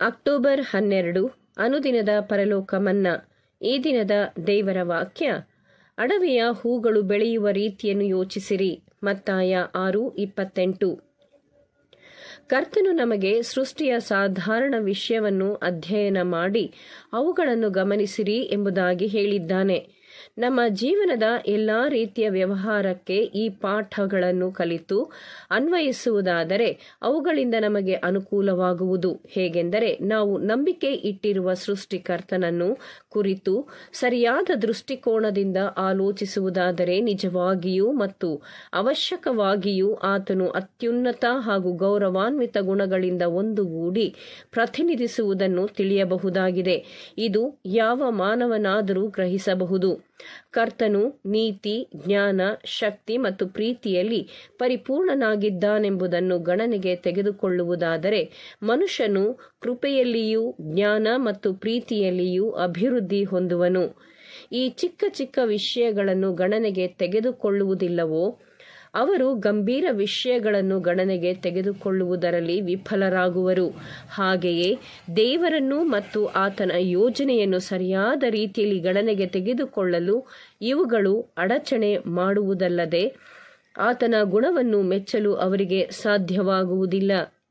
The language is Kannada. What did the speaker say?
ಅಕ್ಟೋಬರ್ ಹನ್ನೆರಡು ಅನುದಿನದ ಪರಲೋಕ ಮನ್ನಾ ಈ ದಿನದ ದೇವರ ವಾಕ್ಯ ಅಡವಿಯ ಹೂಗಳು ಬೆಳೆಯುವ ರೀತಿಯನ್ನು ಯೋಚಿಸಿರಿ ಮತ್ತಾಯ ಆರು ಇಪ್ಪತ್ತೆಂಟು ಕರ್ತನು ನಮಗೆ ಸೃಷ್ಟಿಯ ಸಾಧಾರಣ ವಿಷಯವನ್ನು ಅಧ್ಯಯನ ಮಾಡಿ ಅವುಗಳನ್ನು ಗಮನಿಸಿರಿ ಎಂಬುದಾಗಿ ಹೇಳಿದ್ದಾನೆ ನಮ್ಮ ಜೀವನದ ಎಲ್ಲಾ ರೀತಿಯ ವ್ಯವಹಾರಕ್ಕೆ ಈ ಪಾಠಗಳನ್ನು ಕಲಿತು ಅನ್ವಯಿಸುವುದಾದರೆ ಅವುಗಳಿಂದ ನಮಗೆ ಅನುಕೂಲವಾಗುವುದು ಹೇಗೆಂದರೆ ನಾವು ನಂಬಿಕೆ ಇಟ್ಟಿರುವ ಸೃಷ್ಟಿಕರ್ತನನ್ನು ಕುರಿತು ಸರಿಯಾದ ದೃಷ್ಟಿಕೋನದಿಂದ ಆಲೋಚಿಸುವುದಾದರೆ ನಿಜವಾಗಿಯೂ ಮತ್ತು ಅವಶ್ಯಕವಾಗಿಯೂ ಆತನು ಅತ್ಯುನ್ನತ ಹಾಗೂ ಗೌರವಾನ್ವಿತ ಗುಣಗಳಿಂದ ಒಂದುಗೂಡಿ ಪ್ರತಿನಿಧಿಸುವುದನ್ನು ತಿಳಿಯಬಹುದಾಗಿದೆ ಇದು ಯಾವ ಮಾನವನಾದರೂ ಗ್ರಹಿಸಬಹುದು ಕರ್ತನು ನೀತಿ ಜ್ಞಾನ ಶಕ್ತಿ ಮತ್ತು ಪ್ರೀತಿಯಲ್ಲಿ ಪರಿಪೂರ್ಣನಾಗಿದ್ದಾನೆಂಬುದನ್ನು ಗಣನೆಗೆ ತೆಗೆದುಕೊಳ್ಳುವುದಾದರೆ ಮನುಷ್ಯನು ಕೃಪೆಯಲ್ಲಿಯೂ ಜ್ಞಾನ ಮತ್ತು ಪ್ರೀತಿಯಲ್ಲಿಯೂ ಅಭಿವೃದ್ಧಿ ಹೊಂದುವನು ಈ ಚಿಕ್ಕ ಚಿಕ್ಕ ವಿಷಯಗಳನ್ನು ಗಣನೆಗೆ ತೆಗೆದುಕೊಳ್ಳುವುದಿಲ್ಲವೋ ಅವರು ಗಂಭೀರ ವಿಷಯಗಳನ್ನು ಗಣನೆಗೆ ತೆಗೆದುಕೊಳ್ಳುವುದರಲ್ಲಿ ವಿಫಲರಾಗುವರು ಹಾಗೆಯೇ ದೇವರನ್ನು ಮತ್ತು ಆತನ ಯೋಜನೆಯನ್ನು ಸರಿಯಾದ ರೀತಿಯಲ್ಲಿ ಗಣನೆಗೆ ತೆಗೆದುಕೊಳ್ಳಲು ಇವುಗಳು ಅಡಚಣೆ ಮಾಡುವುದಲ್ಲದೆ ಆತನ ಗುಣವನ್ನು ಮೆಚ್ಚಲು ಅವರಿಗೆ ಸಾಧ್ಯವಾಗುವುದಿಲ್ಲ